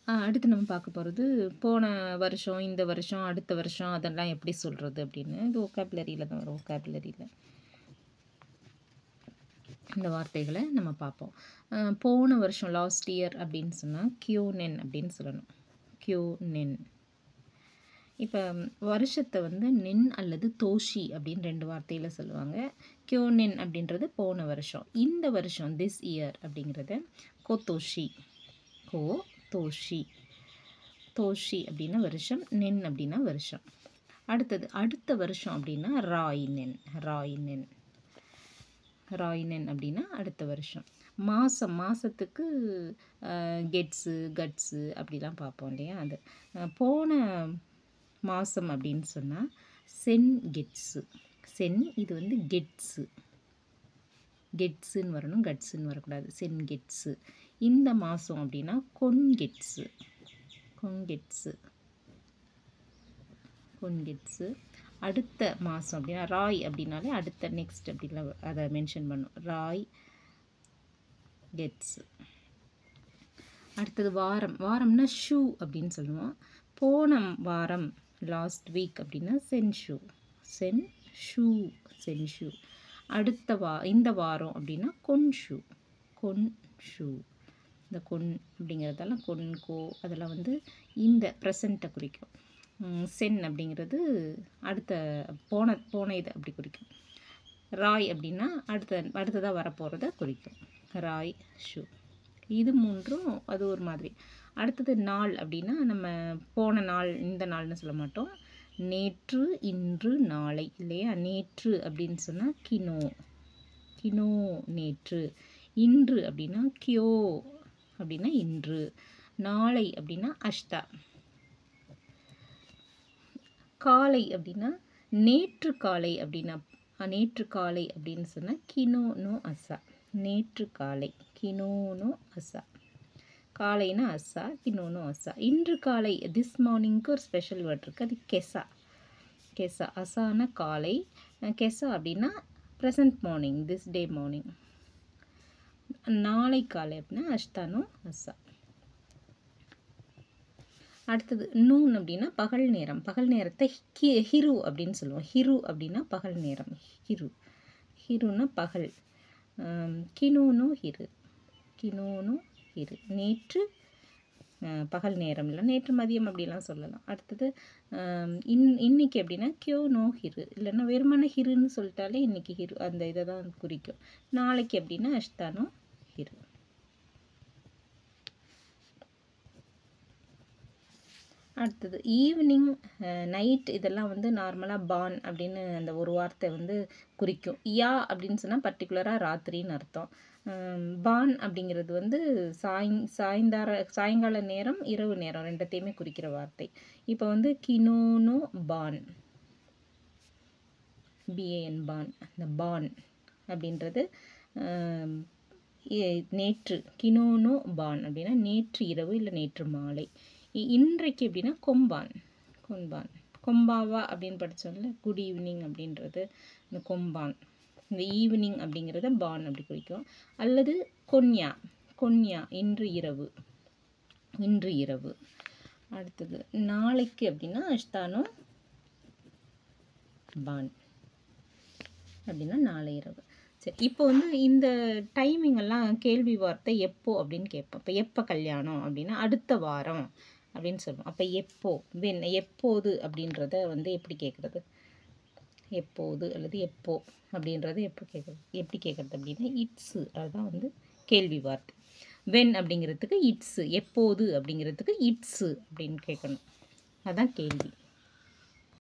அடுத்து நம்ம பார்க்க போகிறது போன வருஷம் இந்த வருஷம் அடுத்த வருஷம் அதெல்லாம் எப்படி சொல்கிறது அப்படின்னு இது ஒக்காபுலரியில் தான் வரும் ஒக்காபுலரியில் இந்த வார்த்தைகளை நம்ம பார்ப்போம் அஹ் போன வருஷம் லாஸ்ட் இயர் அப்படின்னு சொன்னால் கியூனென் அப்படின்னு சொல்லணும் கியூனென் இப்போ வருஷத்தை வந்து நென் அல்லது தோஷி அப்படின்னு ரெண்டு வார்த்தையில் சொல்லுவாங்க கியோனென் அப்படின்றது போன வருஷம் இந்த வருஷம் திஸ் இயர் அப்படிங்கிறத கோத்தோஷி கோ தோஷி தோஷி அப்படின்னா வருஷம் நென் அப்படின்னா வருஷம் அடுத்தது அடுத்த வருஷம் அப்படின்னா ராயினென் ராயினென் ராயினன் அப்படின்னா அடுத்த வருஷம் மாதம் மாதத்துக்கு கெட்ஸு கட்ஸு அப்படிலாம் பார்ப்போம் இல்லையா அது அஹ் போன மாதம் அப்படின்னு சொன்னால் சென் கெட்ஸு சென் இது வந்து கெட்ஸு கெட்ஸுன்னு வரணும் கட்ஸுன்னு வரக்கூடாது சென் கெட்ஸு இந்த மாதம் அப்படின்னா கொன்கெட்ஸு கொன்கெட்ஸு கொன்கெட்ஸு அடுத்த மாதம் அப்படின்னா ராய் அப்படின்னாலே அடுத்த நெக்ஸ்ட் அப்படிலாம் அதை மென்ஷன் பண்ணும் ராய் கெட்ஸ் அடுத்தது வாரம் வாரம்னா ஷூ அப்படின்னு சொல்லுவோம் போன வாரம் லாஸ்ட் வீக் அப்படின்னா சென் ஷூ சென் ஷூ சென் ஷூ அடுத்த வா இந்த வாரம் அப்படின்னா கொன் ஷூ கொன் ஷூ இந்த கொன் அப்படிங்கிறதெல்லாம் கொன் கோ அதெல்லாம் வந்து இந்த ப்ரெசண்ட்டை குறிக்கும் ம், சென் அப்படிங்கிறது அடுத்த போன போன இதை அப்படி குறிக்கும் ராய் அப்படின்னா அடுத்த அடுத்ததாக வரப்போகிறத குறிக்கும் ராய் ஷூ இது மூன்றும் அது ஒரு மாதிரி அடுத்தது நாள் அப்படின்னா நம்ம போன நாள் இந்த நாள்னு சொல்ல மாட்டோம் நேற்று இன்று நாளை இல்லையா நேற்று அப்படின்னு சொன்னால் கினோ கினோ நேற்று இன்று அப்படின்னா கியோ அப்படின்னா இன்று நாளை அப்படின்னா அஷ்டா காலை அப்படின்னா நேற்று காலை அப்படின்னா அஹ், நேற்று காலை அப்படின்னு சொன்னால் கினோ நோ அசா நேற்று காலை கினோ நோ அசா காலைனா அசா கினோனோ அசா இன்று காலை திஸ் மார்னிங்க்கு ஒரு ஸ்பெஷல் வேர்ட் இருக்குது அது கெசா கெசா அசான காலை அஹ், கெசா அப்படின்னா present morning this day morning நாளை காலை அப்படின்னா அஷ்டானோ அசா அடுத்தது நூன் அப்படின்னா பகல் நேரம் பகல் நேரத்தை ஹி ஹிரு அப்படின்னு சொல்லுவோம் ஹிரு அப்படின்னா பகல் நேரம் ஹிரு ஹிருன்னா பகல் ஆம், கினோனோ ஹிரு கினோனோ ஹிரு நேற்று அஹ், பகல் நேரம் இல்லை நேற்று மதியம் அப்படிலாம் சொல்லலாம் அடுத்தது ஆம், இன் இன்னைக்கு அப்படின்னா கியோ நோ ஹிரு இல்லைன்னா வெறுமனே ஹிருன்னு சொல்லிட்டாலே இன்னைக்கு ஹிரு அந்த இதை தான் குறிக்கும் நாளைக்கு அப்படின்னா அஷ்டானோ ஹிரு அடுத்தது ஈவினிங் நைட் இதெல்லாம் வந்து நார்மலாக பான் அப்படின்னு அந்த ஒரு வார்த்தை வந்து குறிக்கும் யா அப்படின்னு சொன்னால் பர்டிகுலராக ராத்திரின்னு அர்த்தம் ஹம், பான் அப்படிங்கிறது வந்து சாய் சாயந்தார சாயங்கால நேரம் இரவு நேரம் ரெண்டத்தையுமே குறிக்கிற வார்த்தை இப்போ வந்து கினோனோ பான் பிஏஎன் பான் அந்த பான் அப்படின்றது ஆம், இ- நேற்று கினோனோ பான் அப்படின்னா நேற்று இரவு இல்லை நேற்று மாலை இ- இன்றைக்கு அப்படின்னா கொம்பான் கொம்பான் கொம்பாவா அப்படின்னு படித்தோம்ல குட் ஈவினிங் அப்படின்றது இந்த கொம்பான் இந்த ஈவினிங் அப்படிங்கிறத பான் அப்படி குறிக்கும் அல்லது கொன்யா கொன்யா இன்று இரவு இன்று இரவு அடுத்தது நாளைக்கு அப்படின்னா அஷ்தானோ பான் அப்படின்னா நாளை இரவு சரி இப்போ வந்து இந்த டைமிங் எல்லாம் கேள்வி வார்த்தை எப்போ அப்படின்னு கேட்போம் இப்போ எப்போ கல்யாணம் அப்படின்னா அடுத்த வாரம் அப்படின்னு சொல்லுவோம் அப்போ எப்போ வென் எப்போது அப்படின்றத வந்து எப்படி கேட்குறது எப்போது அல்லது எப்போ அப்படின்றத எப்போ கேட்குறது எப்படி கேட்குறது அப்படின்னா இட்ஸு அதுதான் வந்து கேள்வி வார்த்தை வென் அப்படிங்கிறதுக்கு இட்ஸு எப்போது அப்படிங்கிறதுக்கு இட்ஸு அப்படின்னு கேட்கணும் அதான் கேள்வி